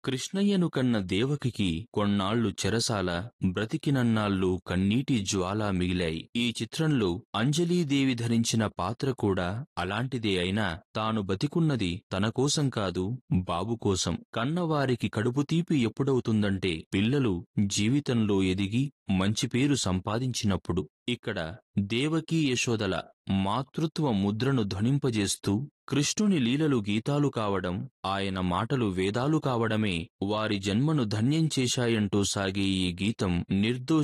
కృష్ణయ్యను కన్న దేవకికి కొన్నాళ్లు చెరసాల బ్రతికినన్నాళ్ళు కన్నీటి జ్వాల మిగిలాయి ఈ చిత్రంలో అంజలీదేవి ధరించిన పాత్ర కూడా అలాంటిదే అయినా తాను బతికున్నది తన కోసం కాదు బాబు కోసం కన్నవారికి కడుపు తీపి ఎప్పుడవుతుందంటే పిల్లలు జీవితంలో ఎదిగి మంచి పేరు సంపాదించినప్పుడు ఇక్కడ దేవకీ యశోదల మాతృత్వ ముద్రను ధ్వనింపజేస్తూ కృష్ణుని లీలలు గీతాలు కావడం ఆయన మాటలు వేదాలు కావడమే వారి జన్మను ధన్యం చేశాయంటూ సాగే ఈ గీతం నిర్దోష